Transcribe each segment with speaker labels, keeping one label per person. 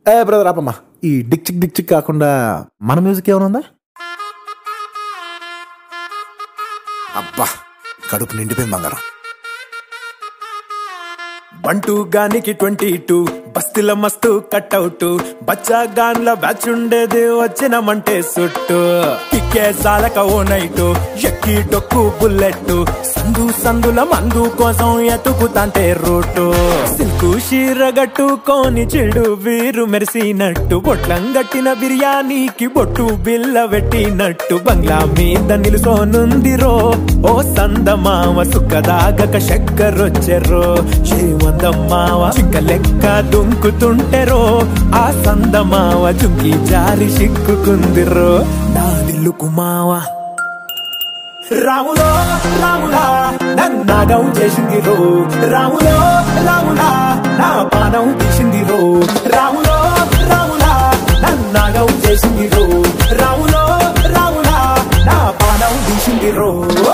Speaker 1: ఏ brother ఆపమ్మా ఈ Dick చిక్ Dick చిక్ కాకుండా మన మ్యూజిక్ ఏమైనా ఉందా అబ్బా కడుపు నిండిపోయింది బంగారం
Speaker 2: బంటూ గానికి ట్వంటీ టూ బస్తీల మస్తు కట్అవుట్ బచ్చా గాన్ల బ్యాచ్ ఉండేది వచ్చినమంటే సుట్టు కిక్కే సాలక ఓ నైటు ఎక్కి డొక్కు బుల్లెట్ సందు సందుల మందు కోసం ఎతుకుతాంటే రూటు సిల్కు షీర గట్టుకొని చెడు వీరు మెరిసినట్టు బొట్లం గట్టిన బిర్యానీకి బొట్టు బిల్ల పెట్టినట్టు బంగ్లా మీద నిలుసోనుందిరో ఓ సందమావ సుఖదాగక చక్కరొచ్చెరో శ్రీమందమ్మావ చింక లెక్క దుంకుతుంటెరో ఆ సందమావ చుంకి జారి సిక్కుకుందిరో నా దిల్లుకు మావా రాములో రాములా నన్నాగం చేసింది రో రాములో రాములా నా పానం తీసింది రో రాములో రాములా నన్నాగం చేసింది రో రాములో రాములా నా పానం తీసింది రో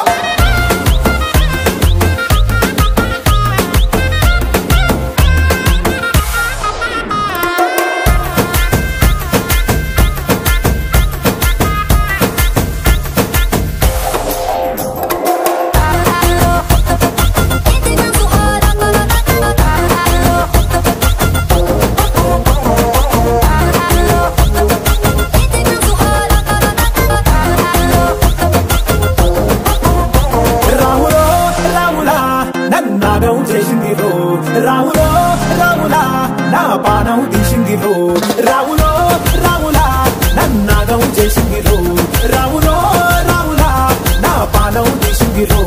Speaker 2: రాములో రాములా నన్నాగం చేసింది రో రాములో రాములా నా పానం తీసింది రో రాములో రాములా నన్నాగం చేసింది రో రాములో రాములా నా పానం తీసింది రో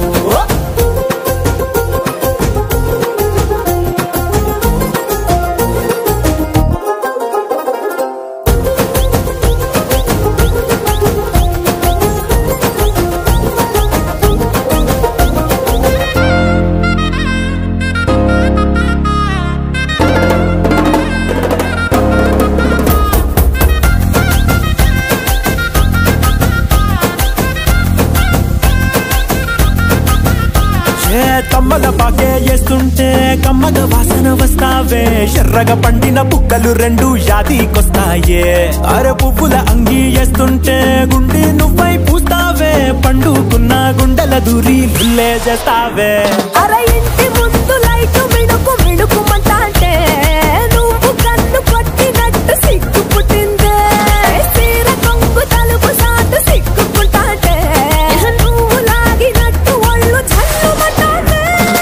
Speaker 2: ఏ తమ్మల పాకే వేస్తుంటే కమ్మగ వాసన వస్తావే ఎర్రగా పండిన బుక్కలు రెండు యాదికొస్తాయే అర పువ్వుల అంగి వేస్తుంటే గుండి నువ్వై పూస్తావే పండుకున్న గుండెల దూరి లుల్లే చేస్తావే
Speaker 3: అర ఇంటి ముందు లైట్ మిణుకు మిణుకుమంటాంటే నువ్వు కన్ను కొట్టినట్టు సిగ్గు పుట్టిందే సీర కొంగు తలుపు సాటు సిగ్గుకుంటాంటే నువ్వు లాగినట్టు ఒళ్ళు చల్లుమంటాంటే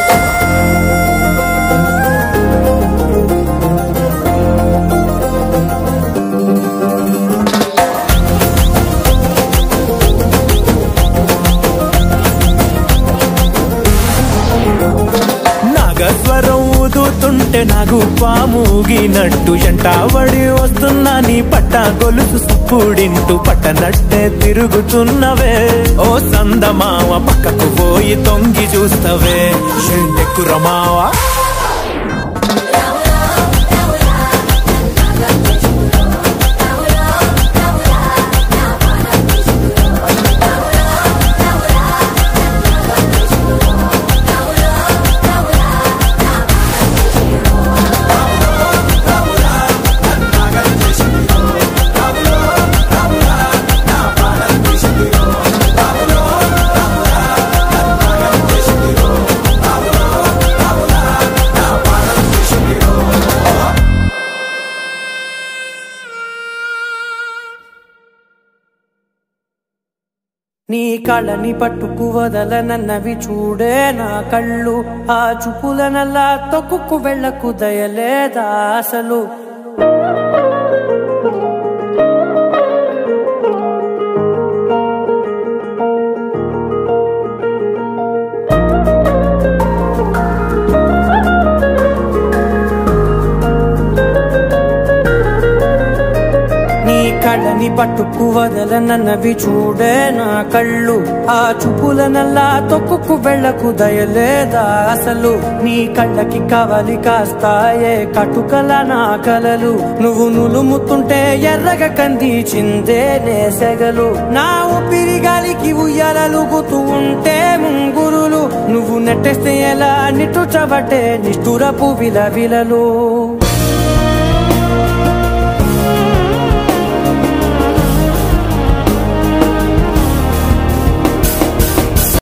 Speaker 2: నాగస్వరం ఊదుతుంటే నాకు పాముగినట్టు ఎంటావడి వస్తున్నా నీ పట్ట గొలుసు సుప్పుడింటూ పట్టనట్టే తిరుగుతున్నవే ఓ సందమావ పక్కకు పోయి తొంగి చూస్తవే ఎండెక్కురమావా
Speaker 4: నీ కళ్ళని పట్టుకు వదలనన్నవి చూడే నా కళ్ళు ఆ చూపులనల్లా తొక్కుకు వెళ్ళకు దయలేదా అసలు నీ కళ్ళని పట్టుకు వదలనన్నవి చూడే నా కళ్ళు ఆ చూపులనల్లా తొక్కుకు వెళ్ళకు దయలేదా అసలు నీ కళ్ళకి కవలి కాస్తాయే కటుకల నా కలలు నువ్వు నులుముతుంటే ఎర్రగ కంది చిందే నేసెగలు నా ఊపిరి గాలికి ఉయ్యాలలుగుతూ ఉంటే ముంగురులు నువ్వు నెట్టేస్తే ఎలా నిట్టుచబట్టే నిష్ఠురపు విలవిలలు